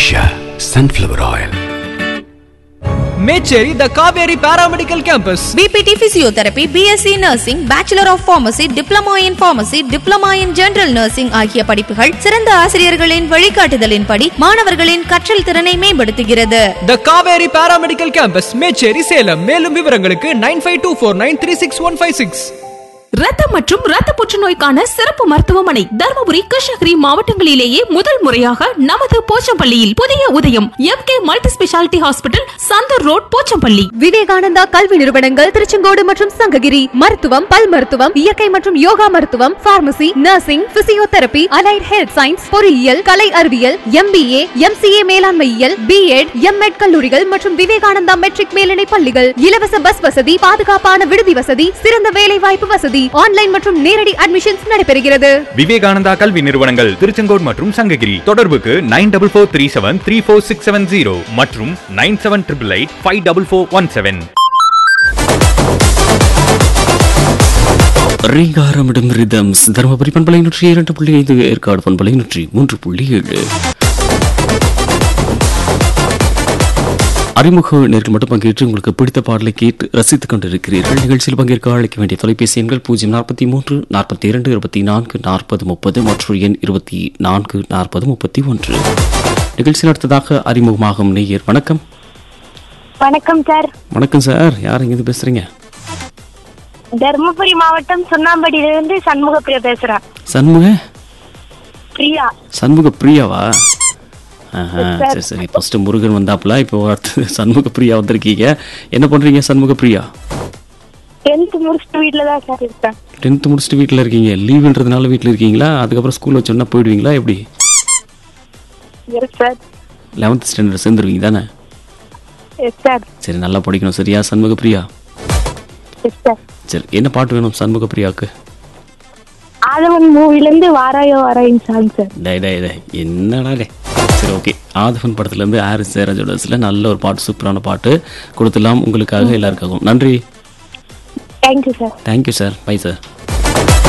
Usha sunflower oil Mecheri the Kaveri paramedical campus BPT physiotherapy BSc nursing bachelor of pharmacy diploma in pharmacy diploma in general nursing ஆகிய படிப்புகள் சிறந்த ஆசிரியர்களின் வழிகாட்டுதலின்படி மாணவர்களின் கற்றல் திறனை மேம்படுத்துகிறது the Kaveri paramedical campus Mecheri Salem மேலும் விவரங்களுக்கு nine five two four nine three six one five six ரத்தம் மற்றும் ரத்த புற்றுநோய்க்கான சிறப்பு மருத்துவமனை தருமபுரி கிருஷ்ணகிரி மாவட்டங்களிலேயே முதல் முறையாக நமது போச்சம்பள்ளியில் புதிய Udhayam M K multi speciality hospital Santhur road Pochampalli Vivekananda கல்வி நிறுவனங்கள் திருச்செங்கோடு மற்றும் சங்ககிரி மருத்துவம் பல் மருத்துவம் இயற்கை மற்றும் யோகா மருத்துவம் pharmacy nursing physiotherapy allied health science பொறியியல் கலை அறிவியல் எம்பிஏ எம்சிஏ மேலாண்மையியல் பிஎட் எம்எட் கல்லூரிகள் மற்றும் விவேகானந்தா மெட்ரிக் மேல்நிலை பள்ளிகள் இலவச பஸ் வசதி பாதுகாப்பான விடுதி வசதி சிறந்த வேலை வாய்ப்பு வசதி ஆன்லைன் மற்றும் நேரடி அட்மிஷன்ஸ் நடைபெறுகிறது விவேகானந்தா கல்வி நிறுவனங்கள் திருச்செங்கோடு மற்றும் சங்ககிரி தொடர்புக்கு nine double four three seven three four six seven zero மற்றும் nine seven triple eight five double four one seven ரீகாரமிடும் ரிதம்ஸ் தருமபுரி பண்பலை நூற்றி இரண்டு புள்ளி ஐந்து ஏற்காடு பண்பலை நூற்றி மூன்று புள்ளி ஏழு அறிமுக நேர்கள் மட்டும் பங்கேற்று உங்களுக்கு பிடித்த பாடலை கேட்டு ரசித்துக் கொண்டிருக்கிறீர்கள் நிகழ்ச்சியில் பங்கேற்க அழைக்க வேண்டிய தொலைபேசி எண்கள் பூஜ்ஜியம் நாற்பத்தி மூன்று நாற்பத்தி இரண்டு இருபத்தி நான்கு நாற்பது முப்பது மற்றும் எண் இருபத்தி நான்கு நாற்பது முப்பத்தி ஒன்று நிகழ்ச்சியில் அடுத்ததாக அறிமுகமாகும் நேயர் வணக்கம் வணக்கம் சார் வணக்கம் சார் யார் இங்கிருந்து பேசுறீங்க தருமபுரி மாவட்டம் சுண்ணாம்படியிலிருந்து சண்முகப்பிரியா பேசுறேன் சண்முக பிரியா சண்முக பிரியாவா ஆஹா, சரி சரி ஃபர்ஸ்ட் முருகன் வந்தாப்புல இப்போ அடுத்து சண்முக பிரியா வந்திருக்கீங்க என்ன பண்றீங்க சண்முக பிரியா டென்த் முடிச்சுட்டு வீட்டுல தான் சார் இருக்கேன் டென்த்து முடிச்சுட்டு வீட்டில் இருக்கீங்க லீவுன்றதுனால வீட்டில் இருக்கீங்களா அதுக்கப்புறம் ஸ்கூல் வச்சோன்னா போயிடுவீங்களா எப்படி எஸ் சார் லெவன்த் ஸ்டாண்டர்ட் சேர்ந்துருவீங்க தானே எஸ் சார் சரி நல்லா படிக்கணும் சரியா சண்முக பிரியா எஸ் சார் சரி என்ன பாட்டு வேணும் சண்முக பிரியாவுக்கு ஆதவன் மூவில இருந்து வாராயோ வாராயின் சாங் சார் டே டே டே என்னடா டே சரி ஓகே ஆதவன் படத்துலேருந்து ஆரிஸ் ஜெயராஜோட நல்ல ஒரு பாட்டு சூப்பரான பாட்டு கொடுத்துலாம் உங்களுக்காக எல்லாருக்காகவும் நன்றி thank you sir thank you sir bye sir